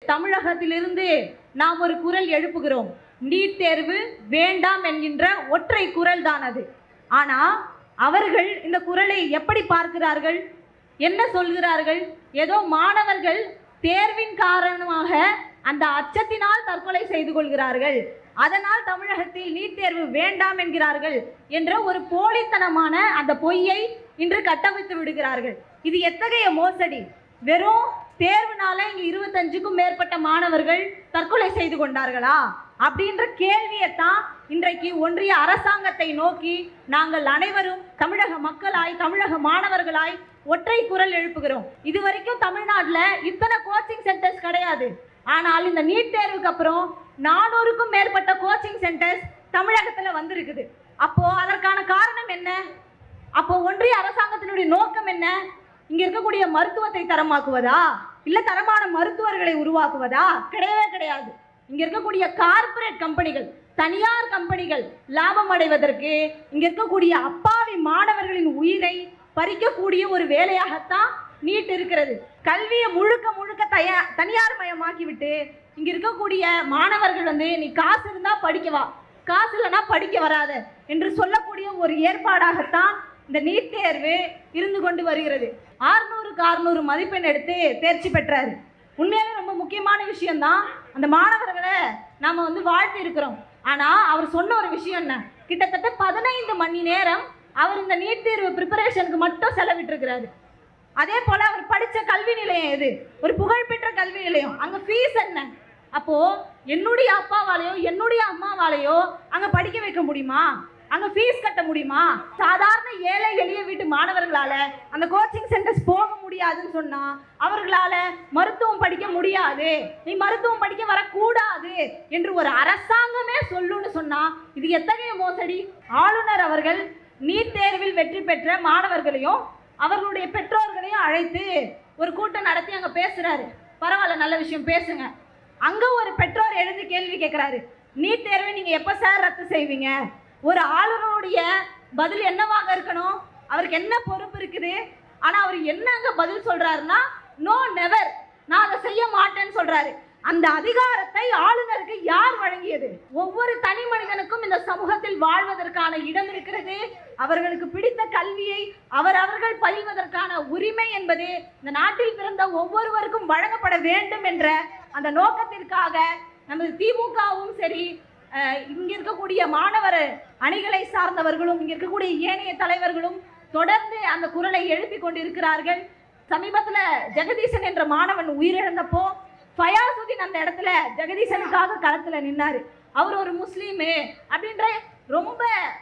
தமிழகத்திலிருந்து நாம் ஒரு குரல் எழுப்புகிறோம் நீட் தேர்வு வேண்டாம் என்கின்ற ஒற்றை குரல் தான் அது ஆனா அவர்கள் இந்த குரலை எப்படி பார்க்கிறார்கள் என்ன சொல்கிறார்கள் ஏதோ மாணவர்கள் தேர்வின் காரணமாக அந்த அச்சத்தினால் தற்கொலை செய்து கொள்கிறார்கள் அதனால் தமிழகத்தில் நீட் தேர்வு வேண்டாம் என்கிறார்கள் என்ற ஒரு போலித்தனமான அந்த பொய்யை இன்று கட்டமைத்து விடுகிறார்கள் இது எத்தகைய மோசடி வெறும் தேர்வுனால இங்க இருபத்தஞ்சுக்கும் மேற்பட்ட மாணவர்கள் தற்கொலை செய்து கொண்டார்களா அப்படின்ற கேள்வியைத்தான் இன்றைக்கு ஒன்றிய அரசாங்கத்தை நோக்கி நாங்கள் அனைவரும் தமிழக மக்களாய் தமிழக மாணவர்களாய் ஒற்றை குரல் எழுப்புகிறோம் இதுவரைக்கும் தமிழ்நாட்டுல இத்தனை கோச்சிங் சென்டர்ஸ் கிடையாது ஆனால் இந்த நீட் தேர்வுக்கு அப்புறம் நானூறுக்கும் மேற்பட்ட கோச்சிங் சென்டர்ஸ் தமிழகத்துல வந்திருக்குது அப்போ அதற்கான காரணம் என்ன அப்போ ஒன்றிய அரசாங்கத்தினுடைய நோக்கம் என்ன இங்க இருக்கக்கூடிய மருத்துவத்தை தரமாக்குவதா இல்ல தரமான மருத்துவர்களை உருவாக்குவதா கிடையவே கிடையாது இங்க இருக்கக்கூடிய கார்ப்பரேட் கம்பெனிகள் தனியார் கம்பெனிகள் லாபம் அடைவதற்கு இங்க இருக்கக்கூடிய அப்பாவி மாணவர்களின் உயிரை பறிக்கக்கூடிய ஒரு வேலையாகத்தான் நீட் இருக்கிறது கல்வியை முழுக்க முழுக்க தயா தனியார் மயமாக்கி விட்டு இங்க இருக்கக்கூடிய மாணவர்கள் வந்து நீ காசு இருந்தா படிக்க வா காசு இல்லைன்னா படிக்க வராத என்று சொல்லக்கூடிய ஒரு ஏற்பாடாகத்தான் இந்த நீட் தேர்வு இருந்து கொண்டு வருகிறது ஆறுநூறுக்கு அறுநூறு மதிப்பெண் எடுத்து தேர்ச்சி பெற்றாரு உண்மையாலே ரொம்ப முக்கியமான விஷயம்தான் அந்த மாணவர்களை நாம வந்து வாழ்த்து இருக்கிறோம் ஆனா அவர் சொன்ன ஒரு விஷயம் என்ன கிட்டத்தட்ட பதினைந்து மணி நேரம் அவர் இந்த நீட் தேர்வு ப்ரிப்பரேஷனுக்கு மட்டும் செலவிட்டிருக்கிறாரு அதே போல அவர் படிச்ச கல்வி நிலையம் எது ஒரு புகழ்பெற்ற கல்வி நிலையம் அங்க ஃபீஸ் என்ன அப்போ என்னுடைய அப்பாவாலேயோ என்னுடைய அம்மாவாலேயோ அங்க படிக்க வைக்க முடியுமா அங்க ஃபீஸ் கட்ட முடியுமா சாதாரண ஏழை எளிய வீட்டு மாணவர்களால அந்த கோச்சிங் சென்டர்ஸ் போக முடியாதுன்னு சொன்னா அவர்களால மருத்துவம் படிக்க முடியாது நீ மருத்துவம் படிக்க வரக்கூடாது என்று ஒரு அரசாங்கமே சொல்லுன்னு சொன்னா இது எத்தகைய மோசடி ஆளுநர் அவர்கள் நீட் தேர்வில் வெற்றி பெற்ற மாணவர்களையும் அவர்களுடைய பெற்றோர்களையும் அழைத்து ஒரு கூட்டம் நடத்தி அங்க பேசுறாரு பரவாயில்ல நல்ல விஷயம் பேசுங்க அங்க ஒரு பெற்றோர் எழுந்து கேள்வி கேட்கிறாரு நீட் தேர்வை நீங்க எப்ப சார் ரத்து செய்வீங்க ஒரு ஆளுநருடைய பதில் என்னவாக இருக்கணும் அவருக்கு என்ன பொறுப்பு இருக்குது ஆனா அவர் என்னங்க பதில் சொல்றாருன்னா நோ நெவர் நான் அதை செய்ய மாட்டேன்னு சொல்றாரு அந்த அதிகாரத்தை ஆளுநருக்கு யார் வழங்கியது ஒவ்வொரு தனி மனிதனுக்கும் இந்த சமூகத்தில் வாழ்வதற்கான இடம் இருக்கிறது அவர்களுக்கு பிடித்த கல்வியை அவர் அவர்கள் பயில்வதற்கான உரிமை என்பது இந்த நாட்டில் பிறந்த ஒவ்வொருவருக்கும் வழங்கப்பட வேண்டும் என்ற அந்த நோக்கத்திற்காக நமது திமுகவும் சரி அஹ், இங்க இருக்கக்கூடிய மாணவர் அணிகளை சார்ந்தவர்களும் இங்க இருக்கக்கூடிய ஏனைய தலைவர்களும் தொடர்ந்து அந்த குரலை எழுப்பி கொண்டிருக்கிறார்கள் சமீபத்துல ஜெகதீசன் என்ற மாணவன் உயிரிழந்தப்போ ஃபயாசுதீன் அந்த இடத்துல ஜெகதீசனுக்காக களத்துல நின்னாரு அவர் ஒரு முஸ்லீமு அப்படின்ற ரொம்ப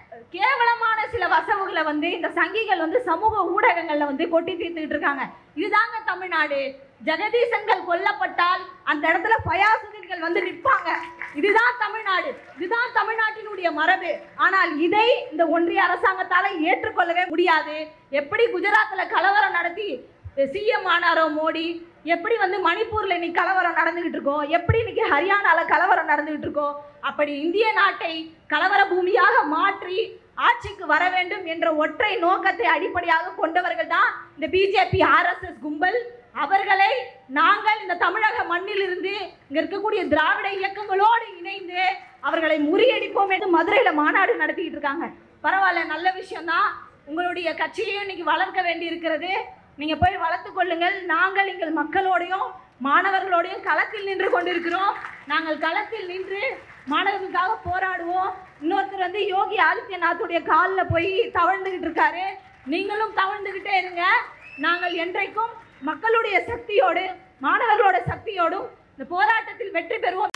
கேவலமான சில வசவுகளை வந்து இந்த சங்கிகள் வந்து சமூக ஊடகங்கள்ல வந்து கொட்டி தீர்த்துக்கிட்டு இருக்காங்க இதுதாங்க தமிழ்நாடு ஜெகதீசன்கள் கொல்லப்பட்டால் அந்த இடத்துல ஃபயாசுதீன்கள் வந்து நிற்பாங்க இதுதான் தமிழ்நாடு இதுதான் தமிழ்நாட்டினுடைய மரபு ஆனால் இதை இந்த ஒன்றிய அரசாங்கத்தால ஏற்றுக்கொள்ளவே முடியாது எப்படி குஜராத்ல கலவரம் நடத்தி சிஎம் ஆனாரோ மோடி எப்படி வந்து மணிப்பூர்ல இன்னைக்கு கலவரம் நடந்துகிட்டு இருக்கோ எப்படி இன்னைக்கு ஹரியானால கலவரம் நடந்துகிட்டு இருக்கோ அப்படி இந்திய நாட்டை கலவர பூமியாக மாற்றி ஆட்சிக்கு வர வேண்டும் என்ற ஒற்றை நோக்கத்தை அடிப்படையாக கொண்டவர்கள் தான் இந்த பிஜேபி ஆர்எஸ்எஸ் கும்பல் அவர்களை நாங்கள் இந்த தமிழக மண்ணிலிருந்து இங்க இருக்கக்கூடிய திராவிட இயக்கங்களோடு இணைந்து அவர்களை முறியடிப்போம் என்று மதுரையில மாநாடு நடத்திட்டு இருக்காங்க பரவாயில்ல நல்ல விஷயம்தான் உங்களுடைய கட்சியையும் இன்னைக்கு வளர்க்க வேண்டி இருக்கிறது நீங்க போய் வளர்த்து கொள்ளுங்கள் நாங்கள் எங்கள் மக்களோடையும் மாணவர்களோடையும் களத்தில் நின்று கொண்டிருக்கிறோம் நாங்கள் களத்தில் நின்று மாணவர்களுக்காக போராடுவோம் இன்னொருத்தர் வந்து யோகி ஆதித்யநாத்துடைய காலில் போய் தவழ்ந்துகிட்டு இருக்காரு நீங்களும் தவழ்ந்துகிட்டே இருங்க நாங்கள் என்றைக்கும் மக்களுடைய சக்தியோடு மாணவர்களோட சக்தியோடும் இந்த போராட்டத்தில் வெற்றி பெறுவோம்